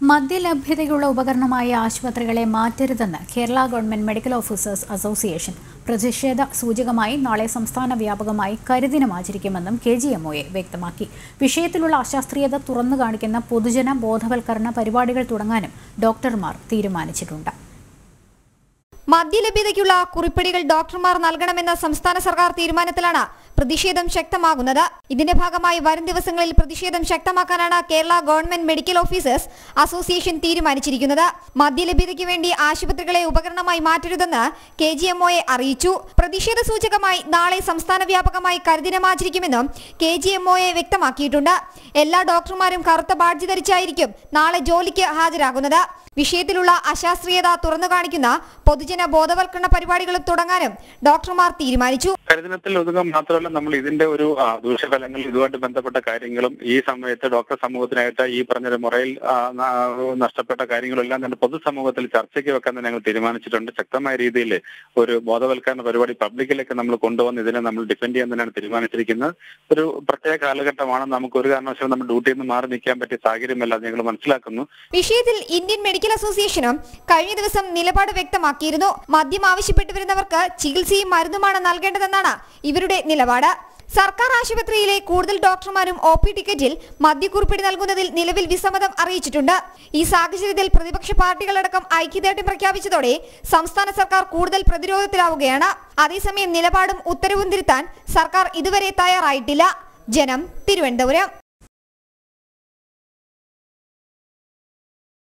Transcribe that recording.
മദ്യലഭ്യതയുള്ള ഉപകരണമായ ആശുപത്രികളെ മാറ്റരുതെന്ന് Kerala government medical officers association പ്രതിഷേധ സൂചകമായി നാളെ സംസ്ഥാന വ്യാപകമായി കരിദിനം ആചരിക്കുമെന്നും കെ ജി എം വ്യക്തമാക്കി വിഷയത്തിലുള്ള അശാസ്ത്രീയത തുറന്നു കാണിക്കുന്ന പൊതുജന ബോധവൽക്കരണ പരിപാടികൾ തുടങ്ങാനും ഡോക്ടർമാർ തീരുമാനിച്ചിട്ടുണ്ട് മദ്യലഭ്യതയ്ക്കുള്ള കുറിപ്പടികൾ ഡോക്ടർമാർ നൽകണമെന്ന സംസ്ഥാന സർക്കാർ തീരുമാനത്തിലാണ് പ്രതിഷേധം ശക്തമാകുന്നത് ഇതിന്റെ ഭാഗമായി വരും ദിവസങ്ങളിൽ പ്രതിഷേധം ശക്തമാക്കാനാണ് Kerala government medical officers association തീരുമാനിച്ചിരിക്കുന്നത് മദ്യലഭ്യതയ്ക്ക് വേണ്ടി ആശുപത്രികളെ ഉപകരണമായി മാറ്റരുതെന്ന് കെ ജി എം അറിയിച്ചു പ്രതിഷേധ സൂചകമായി നാളെ സംസ്ഥാന വ്യാപകമായി കരിദിനം ആചരിക്കുമെന്നും കെ ജി എം വ്യക്തമാക്കിയിട്ടുണ്ട് എല്ലാ ഡോക്ടർമാരും കറുത്ത ബാഡ്ജ് ധരിച്ചായിരിക്കും നാളെ ജോലിക്ക് ഹാജരാകുന്നത് വിഷയത്തിലുള്ള അശാസ്ത്രീയത തുറന്നു കാണിക്കുന്ന പൊതുജന ബോധവൽക്കരണ പരിപാടികളും തുടങ്ങാനും ഡോക്ടർമാർ തീരുമാനിച്ചു കരിദിനത്തിൽ ഒതുങ്ങുക മാത്രമല്ല നമ്മൾ ഇതിന്റെ ഒരു ആ, ദൂഷ്യഫലങ്ങൾ ഇതുമായിട്ട് ബന്ധപ്പെട്ട കാര്യങ്ങളും ഈ സമയത്ത് ഡോക്ടർ സമൂഹത്തിനായിട്ട് ഈ പറഞ്ഞ മുറയിൽ ആ, ന- നഷ്ടപ്പെട്ട കാര്യങ്ങളും എല്ലാം തന്നെ പൊതുസമൂഹത്തിൽ ചർച്ചയ്ക്ക് വെക്കാൻ തന്നെ ഞങ്ങൾ തീരുമാനിച്ചിട്ടുണ്ട് ശക്തമായ രീതിയിൽ ഒരു ബോധവൽക്കരണ പരിപാടി പബ്ലിക്കിലേക്ക് നമ്മൾ കൊണ്ടുവന്ന് ഇതിനെ നമ്മൾ ഡിഫെൻഡ് ചെയ്യാൻ തന്നെയാണ് തീരുമാനിച്ചിരിക്കുന്നത് ഒരു പ്രത്യേക കാലഘട്ടമാണ് നമുക്ക് ഒരു കാരണവശാലും നമ്മൾ ഡ്യൂട്ടിയിൽ നിന്ന് മാറി നിൽക്കാൻ പറ്റിയ സാഹചര്യമല്ല ഞങ്ങൾ മനസ്സിലാക്കുന്നു വിഷയത്തിൽ ഇന്ത്യൻ മെഡിക്കൽ അസോസിയേഷനും കഴിഞ്ഞ ദിവസം നിലപാട് വ്യക്തമാക്കിയിരുന്നു മദ്യം ആവശ്യപ്പെട്ടു വരുന്നവർക്ക് ചികിത്സയും മരുന്നുമാണ് നൽകേണ്ടതെന്നാണ് ഇവരുടെ നിലപാട് സർക്കാർ ആശുപത്രിയിലെ കൂടുതൽ ഡോക്ടർമാരും ഒ പി ടിക്കറ്റിൽ മദ്യക്കുറിപ്പിടി നൽകുന്നതിൽ നിലവിൽ വിസമ്മതം അറിയിച്ചിട്ടുണ്ട് ഈ സാഹചര്യത്തിൽ പ്രതിപക്ഷ പാർട്ടികളടക്കം ഐക്യദാർഢ്യം പ്രഖ്യാപിച്ചതോടെ സംസ്ഥാന സർക്കാർ കൂടുതൽ പ്രതിരോധത്തിലാവുകയാണ് അതേസമയം നിലപാടും ഉത്തരവും തിരുത്താൻ സർക്കാർ ഇതുവരെ തയ്യാറായിട്ടില്ല ജനം തിരുവനന്തപുരം